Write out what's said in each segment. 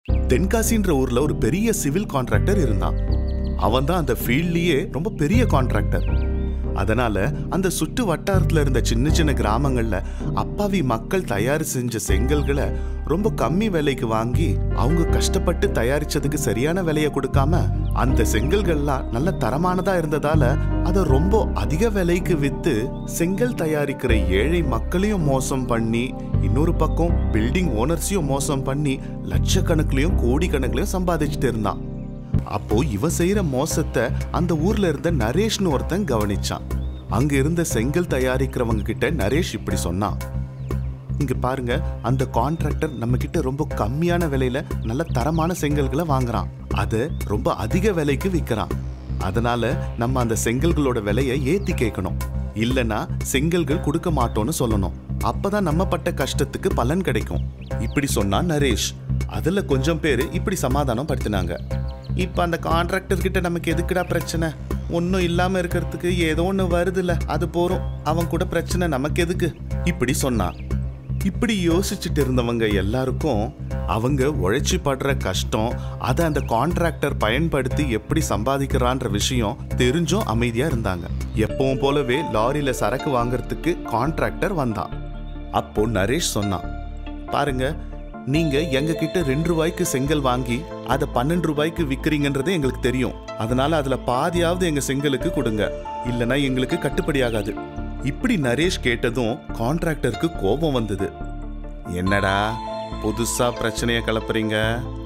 தென்காசின்ற ஊர்ல ஒரு பெரிய சிவில் கான்ட்ராக்டர் இருந்தான் அவன் தான் அந்த ஃபீல்ட்லயே ரொம்ப பெரிய கான்ட்ராக்டர் அதனால அந்த சுற்று வட்டாரத்துல இருந்த சின்ன சின்ன கிராமங்கள்ல அப்பாவி மக்கள் தயார் செஞ்ச செங்கல்களை ரொம்ப கம்மி விலைக்கு வாங்கி அவங்க கஷ்டப்பட்டு தயாரிச்சதுக்கு சரியான விலையை கொடுக்காம அந்த செங்கல்கள்லாம் நல்ல தரமானதா இருந்ததால அதை ரொம்ப அதிக விலைக்கு வித்து செங்கல் தயாரிக்கிற ஏழை மக்களையும் மோசம் பண்ணி இன்னொரு பக்கம் பில்டிங் ஓனர்ஸையும் மோசம் பண்ணி லட்சக்கணக்கிலையும் கோடிக்கணக்கிலையும் சம்பாதிச்சுட்டு இருந்தான் அப்போ இவன் செய்யற மோசத்தை அந்த ஊர்ல இருந்த நரேஷ்னு ஒருத்தன் கவனிச்சான் அங்க இருந்த செங்கல் தயாரிக்கிறவங்க கிட்ட நரேஷ் இப்படி சொன்னான் இங்க பாருங்க அந்த கான்ட்ராக்டர் நம்ம கிட்ட ரொம்ப கம்மியான விலையில நல்ல தரமான செங்கல்களை வாங்குறான் அதை ரொம்ப அதிக விலைக்கு விற்கிறான் அதனால நம்ம அந்த செங்கல்களோட விலையை ஏத்தி கேட்கணும் இல்லனா செங்கல்கள் கொடுக்க மாட்டோம்னு சொல்லணும் அப்பதான் நம்ம பட்ட கஷ்டத்துக்கு பலன் கிடைக்கும் இப்படி சொன்னான் நரேஷ் அதுல கொஞ்சம் பேர் இப்படி சமாதானம் படுத்தினாங்க இப்ப அந்த கான்ட்ராக்டர் கிட்ட நமக்கு எதுக்குடா பிரச்சனை ஒன்றும் இல்லாம இருக்கிறதுக்கு ஏதோ ஒன்று வருதுல்ல அது போறோம் அவன் கூட பிரச்சனை நமக்கு எதுக்கு இப்படி சொன்னான் இப்படி யோசிச்சுட்டு இருந்தவங்க எல்லாருக்கும் அவங்க உழைச்சி படுற கஷ்டம் அதை அந்த கான்ட்ராக்டர் பயன்படுத்தி எப்படி சம்பாதிக்கிறான்ற விஷயம் தெரிஞ்சும் அமைதியா இருந்தாங்க எப்பவும் போலவே லாரியில சரக்கு வாங்குறதுக்கு கான்ட்ராக்டர் வந்தான் அப்போ நரேஷ் சொன்னான் பாருங்க நீங்க எங்க கிட்ட ரெண்டு ரூபாய்க்கு செங்கல் வாங்கி அதை பன்னெண்டு ரூபாய்க்கு விக்கிறீங்கன்றது எங்களுக்கு தெரியும் அதனால அதுல பாதியாவது எங்க செங்கலுக்கு கொடுங்க இல்லனா எங்களுக்கு கட்டுப்படி ஆகாது இப்படி நரேஷ் கேட்டதும் கான்ட்ராக்டருக்கு கோபம் வந்தது என்னடா புதுசா பிரச்சனைய கிளப்புறீங்க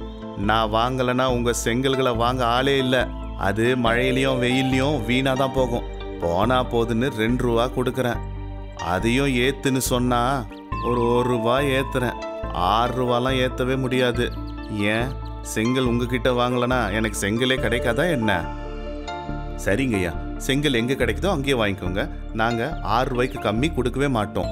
நான் வாங்கலைன்னா உங்க செங்கல்களை வாங்க ஆளே இல்ல அது மழையிலயும் வெயிலையும் வீணா தான் போகும் போனா போதுன்னு ரெண்டு ரூபா கொடுக்குறேன் அதையும் ஏத்துன்னு சொன்னா ஒரு ஒரு ரூபாய் ஏத்துறேன் ஆறு ரூபாலாம் ஏத்தவே முடியாது ஏன் செங்கல் உங்ககிட்ட வாங்கலனா எனக்கு செங்கலே கிடைக்காதா என்ன சரிங்கய்யா செங்கல் எங்க கிடைக்குதோ அங்கேயே வாங்கிக்கோங்க நாங்க ஆறு ரூபாய்க்கு கம்மி கொடுக்கவே மாட்டோம்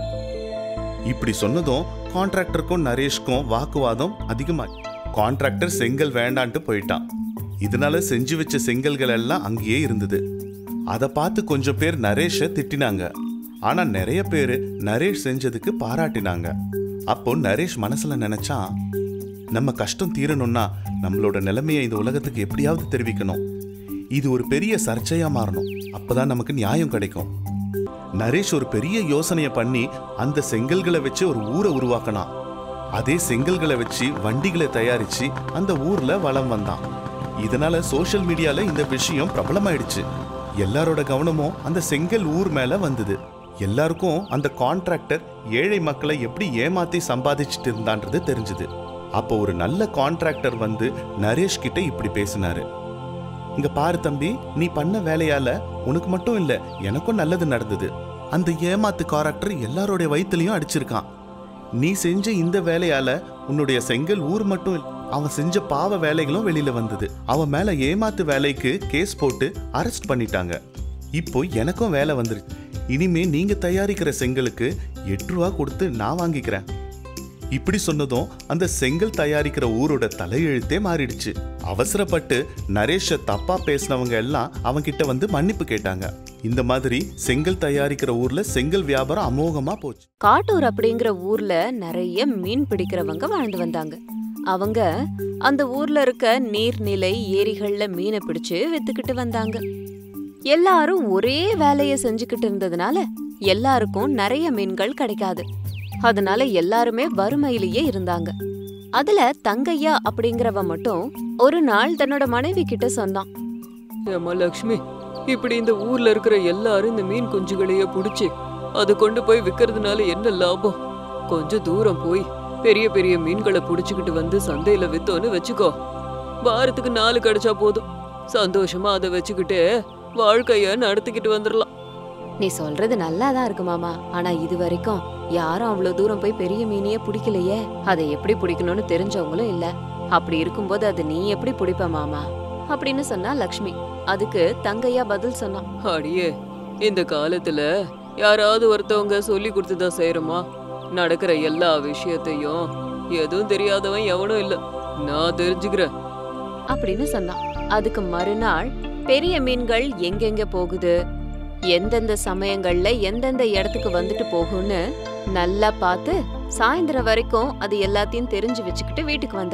இப்படி சொன்னதும் கான்ட்ராக்டருக்கும் நரேஷ்க்கும் வாக்குவாதம் அதிகமா கான்ட்ராக்டர் செங்கல் வேண்டான்ட்டு போயிட்டான் இதனால செஞ்சு வச்ச செங்கல்கள் எல்லாம் அங்கேயே இருந்தது அதை பார்த்து கொஞ்சம் பேர் நரேஷை திட்டினாங்க ஆனா நிறைய பேர் நரேஷ் செஞ்சதுக்கு பாராட்டினாங்க அப்போ நரேஷ் மனசுல நினைச்சான் நம்ம கஷ்டம் தீரணும்னா நம்மளோட நிலைமையை இந்த உலகத்துக்கு எப்படியாவது தெரிவிக்கணும் இது ஒரு பெரிய சர்ச்சையா மாறணும் அப்பதான் நமக்கு நியாயம் கிடைக்கும் நரேஷ் ஒரு பெரிய யோசனையை பண்ணி அந்த செங்கல்களை வச்சு ஒரு ஊரை உருவாக்கினான் அதே செங்கல்களை வச்சு வண்டிகளை தயாரிச்சு அந்த ஊர்ல வலம் வந்தான் இதனால சோஷியல் மீடியால இந்த விஷயம் பிரபலமாயிடுச்சு எல்லாரோட கவனமும் அந்த செங்கல் ஊர் மேல வந்தது எல்லாருக்கும் அந்த கான்ட்ராக்டர் ஏழை மக்களை எப்படி ஏமாத்தி சம்பாதிச்சுட்டு இருந்தான்றது தெரிஞ்சது அப்போ ஒரு நல்ல கான்ட்ராக்டர் வந்து நரேஷ் கிட்ட இப்படி பேசினாரு இங்க பாரு தம்பி நீ பண்ண வேலையால உனக்கு மட்டும் இல்ல எனக்கும் நல்லது நடந்தது அந்த ஏமாத்து காரக்டர் எல்லாரோட வயித்துலயும் அடிச்சிருக்கான் நீ செஞ்ச இந்த வேலையால உன்னுடைய செங்கல் ஊர் மட்டும் இல்ல, அவன் செஞ்ச பாவ வேலைகளும் வெளியில வந்தது அவன் மேல ஏமாத்து வேலைக்கு கேஸ் போட்டு அரெஸ்ட் பண்ணிட்டாங்க இப்போ எனக்கும் வேலை வந்துருச்சு இனிமே நீங்க தயாரிக்கிற செங்கலுக்கு எட்டு ரூபா கொடுத்து நான் வாங்கிக்கிறேன் இப்படி சொன்னதும் அந்த செங்கல் தயாரிக்கிற ஊரோட தலையெழுத்தே மாறிடுச்சு அவசரப்பட்டு நரேஷ தப்பா பேசினவங்க எல்லாம் அவன்கிட்ட வந்து மன்னிப்பு கேட்டாங்க இந்த மாதிரி செங்கல் தயாரிக்கிற ஊர்ல செங்கல் வியாபாரம் அமோகமா போச்சு காட்டூர் அப்படிங்கிற ஊர்ல நிறைய மீன் பிடிக்கிறவங்க வாழ்ந்து வந்தாங்க அவங்க அந்த ஊர்ல இருக்க நீர்நிலை ஏரிகள்ல மீனை பிடிச்சு வித்துக்கிட்டு வந்தாங்க எல்லாரும் ஒரே வேலைய செஞ்சுக்கிட்டு இருந்ததுனால எல்லாருக்கும் நிறைய மீன்கள் கிடைக்காது அதனால எல்லாருமே வறுமையிலேயே இருந்தாங்க அதுல தங்கையா அப்படிங்கிறவ மட்டும் ஒரு நாள் தன்னோட மனைவி கிட்ட சொன்னான் ஏம்மா லக்ஷ்மி இப்படி இந்த ஊர்ல இருக்கிற எல்லாரும் இந்த மீன் குஞ்சுகளையே புடிச்சு அதை கொண்டு போய் விக்கிறதுனால என்ன லாபம் கொஞ்சம் தூரம் போய் பெரிய பெரிய மீன்களை புடிச்சுக்கிட்டு வந்து சந்தையில வித்தோன்னு வச்சுக்கோ வாரத்துக்கு நாலு கிடைச்சா போதும் சந்தோஷமா அதை வச்சுக்கிட்டு வாழ்க்கைய நடத்திக்கிட்டு வந்துடலாம் நீ சொல்றது நல்லாதான் இருக்கு மாமா ஆனா இது வரைக்கும் யாரும் அவ்வளவு தூரம் போய் பெரிய மீனையே பிடிக்கலையே அதை எப்படி பிடிக்கணும்னு தெரிஞ்சவங்களும் இல்ல அப்படி இருக்கும்போது அது நீ எப்படி பிடிப்ப மாமா அப்படின்னு சொன்னா லக்ஷ்மி அதுக்கு தங்கையா பதில் சொன்னான் அடியே இந்த காலத்துல யாராவது ஒருத்தவங்க சொல்லி கொடுத்துதான் செய்யறோமா நடக்கிற எல்லா விஷயத்தையும் எதுவும் தெரியாதவன் எவனும் இல்ல நான் தெரிஞ்சுக்கிறேன் அப்படின்னு சொன்னான் அதுக்கு மறுநாள் பெரிய மீன்கள் எங்கெங்க போகுது எந்தெந்த சமயங்கள்ல எந்தெந்த இடத்துக்கு வந்துட்டு போகும்னு நல்லா பார்த்து சாயந்தரம் வரைக்கும் அது எல்லாத்தையும் தெரிஞ்சு வச்சுக்கிட்டு வீட்டுக்கு வந்தாரு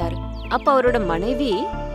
அப்ப அவரோட மனைவி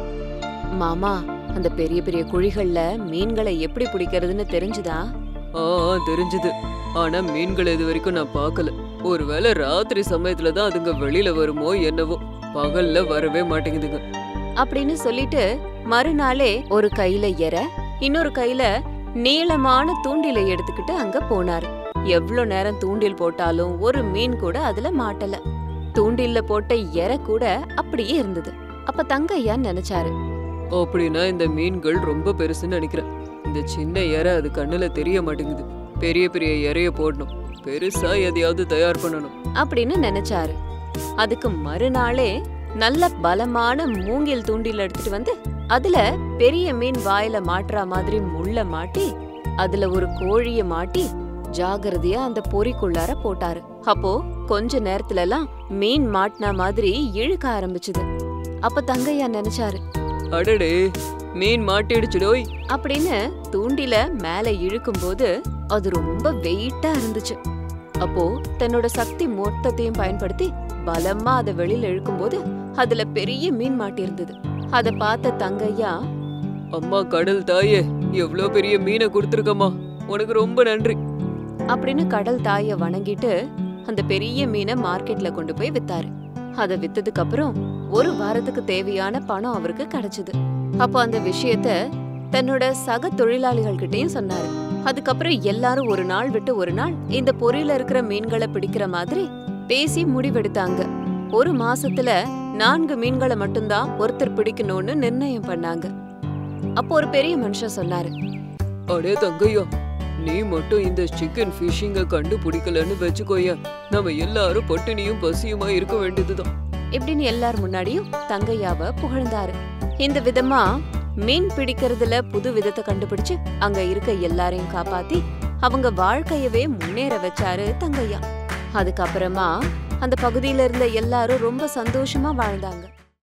மாமா அந்த பெரிய பெரிய குழிகள்ல மீன்களை எப்படி பிடிக்கிறதுன்னு தெரிஞ்சுதா ஆ ஆ, தெரிஞ்சுது ஆனா மீன்கள் இது வரைக்கும் நான் பார்க்கல ஒருவேளை ராத்திரி சமயத்துல தான் அதுங்க வெளியில வருமோ என்னவோ பகல்ல வரவே மாட்டேங்குதுங்க அப்படின்னு சொல்லிட்டு மறுநாளே ஒரு கையில எற இன்னொரு கையில நீளமான தூண்டிலை எடுத்துக்கிட்டு அங்க போனாரு எவ்ளோ நேரம் தூண்டில் போட்டாலும் ஒரு மீன் கூட அதுல மாட்டல தூண்டில்ல போட்ட எற கூட அப்படியே இருந்தது அப்ப தங்கையா நினைச்சாரு அப்படின்னா இந்த மீன்கள் ரொம்ப பெருசுன்னு நினைக்கிறேன் இந்த சின்ன இறை அது கண்ணுல தெரிய மாட்டேங்குது பெரிய பெரிய இறைய போடணும் பெருசா எதையாவது தயார் பண்ணணும் அப்படின்னு நினைச்சாரு அதுக்கு மறுநாளே நல்ல பலமான மூங்கில் தூண்டில் எடுத்துட்டு வந்து அதுல பெரிய மீன் வாயில மாட்டுற மாதிரி முள்ள மாட்டி அதுல ஒரு கோழிய மாட்டி ஜாகிரதையா அந்த பொறிக்குள்ளார போட்டாரு அப்போ கொஞ்ச நேரத்துல எல்லாம் மீன் மாட்டின மாதிரி இழுக்க ஆரம்பிச்சுது அப்ப தங்கையா நினைச்சாரு அடடே மீன் மாட்டிடுச்சுடோய் அப்படின்னு தூண்டில மேல இழுக்கும்போது அது ரொம்ப வெயிட்டா இருந்துச்சு அப்போ தன்னோட சக்தி மொத்தத்தையும் பயன்படுத்தி பலமா அதை வெளியில இழுக்கும்போது அதுல பெரிய மீன் மாட்டியிருந்தது அத பார்த்த தங்கையா அம்மா கடல் தாயே எவ்வளோ பெரிய மீனை கொடுத்துருக்கம்மா உனக்கு ரொம்ப நன்றி அப்படின்னு கடல் தாய வணங்கிட்டு அந்த பெரிய மீனை மார்க்கெட்ல கொண்டு போய் வித்தாரு அத வித்ததுக்கு அப்புறம் ஒரு வாரத்துக்கு தேவையான பணம் அவருக்கு கிடைச்சது அப்போ அந்த விஷயத்த தன்னோட சக தொழிலாளிகள் கிட்டயும் சொன்னாரு அதுக்கப்புறம் எல்லாரும் ஒரு நாள் விட்டு ஒரு நாள் இந்த பொரியில இருக்கிற மீன்களை பிடிக்கிற மாதிரி பேசி முடிவெடுத்தாங்க ஒரு மாசத்துல நான்கு மீன்களை மட்டும்தான் ஒருத்தர் பிடிக்கணும்னு நிர்ணயம் பண்ணாங்க அப்போ ஒரு பெரிய மனுஷன் சொன்னாரு அடே தங்கையா நீ மட்டும் இந்த சிக்கன் ஃபிஷிங்க கண்டுபிடிக்கலன்னு வச்சுக்கோயா நம்ம எல்லாரும் பட்டினியும் பசியுமா இருக்க வேண்டியதுதான் இப்படின்னு எல்லார் முன்னாடியும் தங்கையாவ புகழ்ந்தாரு இந்த விதமா மீன் பிடிக்கிறதுல புது விதத்தை கண்டுபிடிச்சு அங்க இருக்க எல்லாரையும் காப்பாத்தி அவங்க வாழ்க்கையவே முன்னேற வச்சாரு தங்கையா அதுக்கப்புறமா அந்த பகுதியில இருந்த எல்லாரும் ரொம்ப சந்தோஷமா வாழ்ந்தாங்க